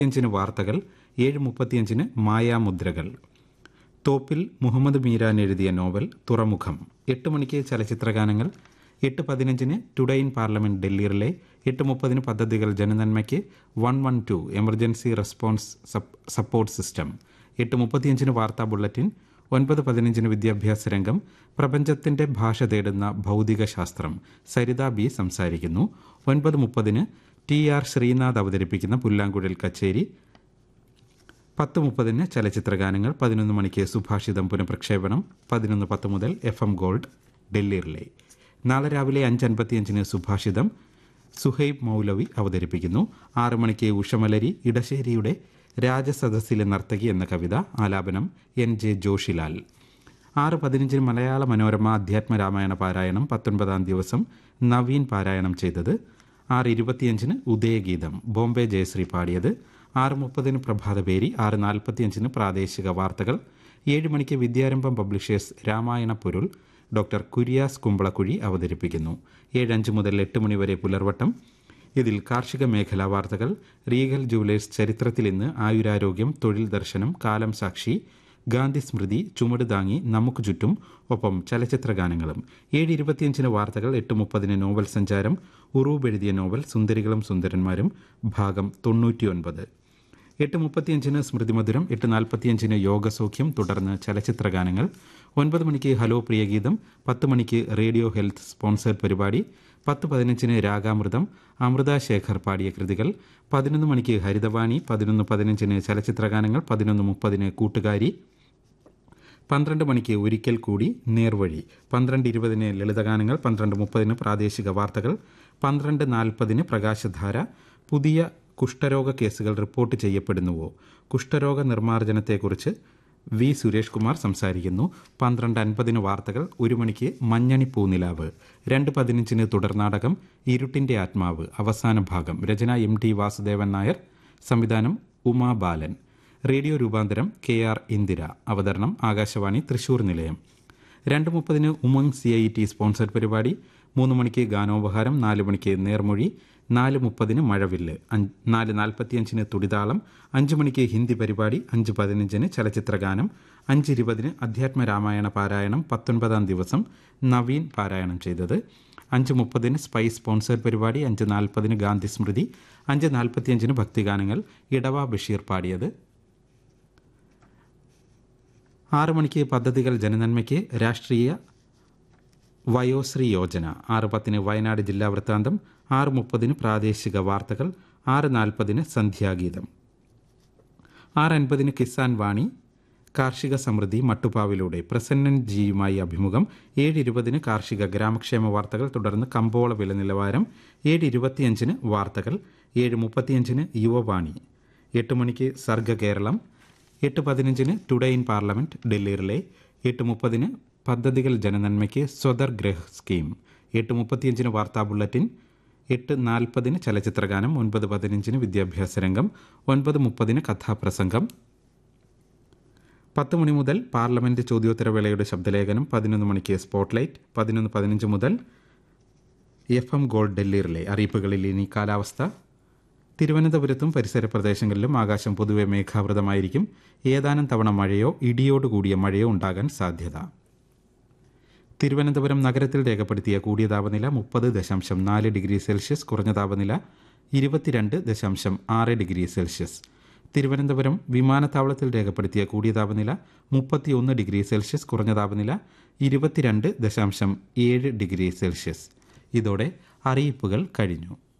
അഞ്ചിന് വാർത്തകൾ ഏഴ് മുപ്പത്തിയഞ്ചിന് മായാമുദ്രകൾ തോപ്പിൽ മുഹമ്മദ് മീരാൻ എഴുതിയ നോവൽ തുറമുഖം എട്ട് മണിക്ക് ചലച്ചിത്രഗാനങ്ങൾ എട്ട് പതിനഞ്ചിന് today in parliament Delhi relay എട്ട് മുപ്പതിന് പദ്ധതികൾ ജനനന്മയ്ക്ക് one one two emergency response sup- support system എട്ട് മുപ്പത്തിയഞ്ചിന് വാർത്താ ബുള്ളറ്റിൻ ഒൻപത് പതിനഞ്ചിന് വിദ്യാഭ്യാസ രംഗം പ്രപഞ്ചത്തിന്റെ ഭാഷ തേടുന്ന ഭൗതിക ശാസ്ത്രം സരിത ബി സംസാരിക്കുന്നു ഒൻപത് മുപ്പതിന് ടി ആർ ശ്രീനാഥ് അവതരിപ്പിക്കുന്ന പുല്ലാങ്കുഴൽ കച്ചേരി പത്ത് മുപ്പതിന് ചലച്ചിത്രഗാനങ്ങൾ പതിനൊന്ന് മണിക്ക് സുഭാഷിതം പുനഃപ്രക്ഷേപണം പതിനൊന്ന് പത്ത് മുതൽ F M gold Delhi relay നാളെ രാവിലെ അഞ്ച് അൻപത്തിയഞ്ചിന് സുഭാഷിതം സുഹൈബ് മൗലവി അവതരിപ്പിക്കുന്നു ആറ് മണിക്ക് ഉഷമലരി ഇടശ്ശേരിയുടെ രാജസദസ്സിലെ നർത്തകി എന്ന കവിത ആലാപനം എൻ ജെ ജോഷിലാൽ ആറ് പതിനഞ്ചിന് മലയാള മനോരമ അധ്യാത്മ രാമായണ പാരായണം പത്തൊൻപതാം ദിവസം നവീൻ പാരായണം ചെയ്തത് ആറ് ഇരുപത്തിയഞ്ചിന് ഉദയഗീതം ബോംബെ ജയശ്രീ പാടിയത് ആറ് മുപ്പതിന് പ്രഭാതപേരി ആറ് നാൽപ്പത്തിയഞ്ചിന് പ്രാദേശിക വാർത്തകൾ ഏഴ് മണിക്ക് വിദ്യാരംഭം പബ്ലിഷേഴ്സ് രാമായണ പൊരുൾ ഡോക്ടർ കുര്യാസ് കുമ്പളക്കുഴി അവതരിപ്പിക്കുന്നു ഏഴ് അഞ്ച് മുതൽ എട്ട് മണി വരെ പുലർവട്ടം ഇതിൽ കാർഷിക മേഖലാ വാർത്തകൾ റീഗൽ ജുവലേഴ്സ് ചരിത്രത്തിൽ ഇന്ന് ആയുരാരോഗ്യം തൊഴിൽ ദർശനം കാലം സാക്ഷി ഗാന്ധി സ്മൃതി ചുമട് താങ്ങി നമുക്ക് ചുറ്റും ഒപ്പം ചലച്ചിത്ര ഗാനങ്ങളും ഏഴ് ഇരുപത്തിയഞ്ചിന് വാർത്തകൾ എട്ട് മുപ്പതിന് നോവൽ സഞ്ചാരം ഉറൂബ് എഴുതിയ നോവൽ സുന്ദരികളും സുന്ദരന്മാരും ഭാഗം തൊണ്ണൂറ്റിയൊൻപത് എട്ട് മുപ്പത്തിയഞ്ചിന് സ്മൃതിമധുരം എട്ട് നാൽപ്പത്തിയഞ്ചിന് യോഗസൗഖ്യം തുടർന്ന് ചലച്ചിത്ര ഗാനങ്ങൾ ഒൻപത് മണിക്ക് ഹലോ പ്രിയഗീതം പത്ത് മണിക്ക് റേഡിയോ ഹെൽത്ത് സ്പോൺസേഡ് പരിപാടി പത്ത് പതിനഞ്ചിന് രാഗാമൃതം അമൃത ശേഖർ പാടിയ കൃതികൾ പതിനൊന്ന് മണിക്ക് ഹരിതവാണി പതിനൊന്ന് പതിനഞ്ചിന് ചലച്ചിത്ര ഗാനങ്ങൾ പതിനൊന്ന് മുപ്പതിന് കൂട്ടുകാരി പന്ത്രണ്ട് മണിക്ക് ഒരിക്കൽ കൂടി നേർവഴി പന്ത്രണ്ട് ഇരുപതിന് ലളിതഗാനങ്ങൾ പന്ത്രണ്ട് മുപ്പതിന് പ്രാദേശിക വാർത്തകൾ പന്ത്രണ്ട് നാൽപ്പതിന് പ്രകാശധാര പുതിയ കുഷ്ഠരോഗ കേസുകൾ റിപ്പോർട്ട് ചെയ്യപ്പെടുന്നുവോ കുഷ്ഠരോഗ നിർമ്മാർജ്ജനത്തെക്കുറിച്ച് വി സുരേഷ് കുമാർ സംസാരിക്കുന്നു പന്ത്രണ്ട് അൻപതിന് വാർത്തകൾ ഒരു മണിക്ക് മഞ്ഞണി പൂനിലാവ് രണ്ട് പതിനഞ്ചിന് തുടർനാടകം ഇരുട്ടിന്റെ ആത്മാവ് അവസാന ഭാഗം രചന എം ടി വാസുദേവൻ നായർ സംവിധാനം ഉമാ ബാലൻ റേഡിയോ രൂപാന്തരം കെ ആർ ഇന്ദിര അവതരണം ആകാശവാണി തൃശൂർ നിലയം രണ്ട് മുപ്പതിന് Umang C I T sponsored പരിപാടി മൂന്ന് മണിക്ക് ഗാനോപഹാരം നാല് മണിക്ക് നേർമൊഴി നാല് മുപ്പതിന് മഴവില്ല് അഞ്ച് നാല് നാൽപ്പത്തിയഞ്ചിന് തുടിതാളം അഞ്ച് മണിക്ക് ഹിന്ദി പരിപാടി അഞ്ച് പതിനഞ്ചിന് ചലച്ചിത്ര ഗാനം അഞ്ച് ഇരുപതിന് അധ്യാത്മ രാമായണ പാരായണം പത്തൊൻപതാം ദിവസം നവീൻ പാരായണം ചെയ്തത് അഞ്ച് മുപ്പതിന് സ്പൈസ് സ്പോൺസേഡ് പരിപാടി അഞ്ച് നാൽപ്പതിന് ഗാന്ധി സ്മൃതി അഞ്ച് നാൽപ്പത്തിയഞ്ചിന് ഭക്തിഗാനങ്ങൾ ഇടവ ബഷീർ പാടിയത് ആറ് മണിക്ക് പദ്ധതികൾ ജനനന്മയ്ക്ക് രാഷ്ട്രീയ വയോശ്രീ യോജന ആറ് പത്തിന് വയനാട് ജില്ലാ വൃത്താന്തം ആറ് മുപ്പതിന് പ്രാദേശിക വാർത്തകൾ ആറ് നാൽപ്പതിന് സന്ധ്യാഗീതം ആറ് അൻപതിന് കിസാൻ വാണി കാർഷിക സമൃദ്ധി മട്ടുപ്പാവിലൂടെ പ്രസന്നൻ ജിയുമായി അഭിമുഖം ഏഴ് ഇരുപതിന് കാർഷിക ഗ്രാമക്ഷേമ വാർത്തകൾ തുടർന്ന് കമ്പോള വില നിലവാരം ഏഴ് ഇരുപത്തിയഞ്ചിന് വാർത്തകൾ ഏഴ് മുപ്പത്തിയഞ്ചിന് യുവവാണി എട്ട് മണിക്ക് സർഗ കേരളം എട്ട് പതിനഞ്ചിന് today in parliament Delhi relay എട്ട് മുപ്പതിന് പദ്ധതികൾ ജനനന്മയ്ക്ക് സ്വദർ ഗ്രഹ് സ്കീം എട്ട് മുപ്പത്തിയഞ്ചിന് വാർത്താ ബുള്ളറ്റിൻ എട്ട് നാൽപ്പതിന് ചലച്ചിത്രഗാനം ഒൻപത് പതിനഞ്ചിന് വിദ്യാഭ്യാസ രംഗം ഒൻപത് മുപ്പതിന് കഥാപ്രസംഗം പത്ത് മണി മുതൽ പാർലമെന്റ് ചോദ്യോത്തരവേളയുടെ ശബ്ദലേഖനം പതിനൊന്ന് മണിക്ക് സ്പോട്ട്ലൈറ്റ് പതിനൊന്ന് പതിനഞ്ച് മുതൽ F M gold Delhi relay അറിയിപ്പുകളിൽ ഇനി കാലാവസ്ഥ തിരുവനന്തപുരത്തും പരിസര പ്രദേശങ്ങളിലും ആകാശം പൊതുവെ മേഘാവൃതമായിരിക്കും ഏതാനും തവണ മഴയോ ഇടിയോടുകൂടിയ മഴയോ ഉണ്ടാകാൻ സാധ്യത തിരുവനന്തപുരം നഗരത്തിൽ രേഖപ്പെടുത്തിയ കൂടിയ താപനില മുപ്പത് ദശാംശം നാല് ഡിഗ്രി സെൽഷ്യസ് കുറഞ്ഞ താപനില ഇരുപത്തിരണ്ട് ദശാംശം ആറ് ഡിഗ്രി സെൽഷ്യസ് തിരുവനന്തപുരം വിമാനത്താവളത്തിൽ രേഖപ്പെടുത്തിയ കൂടിയ താപനില മുപ്പത്തിയൊന്ന് ഡിഗ്രി സെൽഷ്യസ് കുറഞ്ഞ താപനില ഇരുപത്തിരണ്ട് ദശാംശം ഏഴ് ഡിഗ്രി സെൽഷ്യസ് ഇതോടെ അറിയിപ്പുകൾ കഴിഞ്ഞു